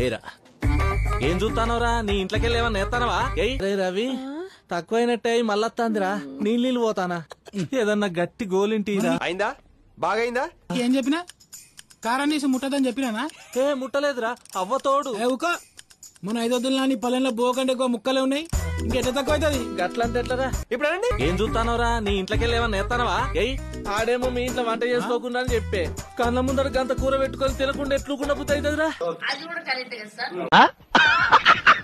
ఏరా ఏం చూస్తానవరా నీ ఇంట్లోకెళ్ళి ఏమన్నా నేస్తానవా ఏయ్ రే రవి తక్కువైనట్టే మళ్ళొత్తాందిరా నీళ్ళు నీళ్ళు పోతానా ఏదన్నా గట్టి గోలింటిరా అయిందా బాగైందా ఏం చెప్పినా కారాన్ని ముట్టదని చెప్పినానా ఏ ముట్టలేదురా అవ్వ తోడు ఏ ఊకో మన ఐదొద్దులు నాని పొలంలో బోకంటే ఎక్కువ ముక్కలే ఉన్నాయి ఇంకెట్లా తక్కువ అవుతుంది గట్లంటే ఎట్లరా ఇప్పుడు అనండి ఏం చూస్తానవరా నీ ఇంట్లోకెళ్ళి ఏమన్నా నేస్తానవా ఏయ్ ఆడేమో మీ ఇంట్లో వంట చేసుకోకుండా అని చెప్పే కళ్ళ ముందర గంత కూర పెట్టుకొని తినకుండా ఎట్లుకుండా బుద్ధి అవుతుందిరా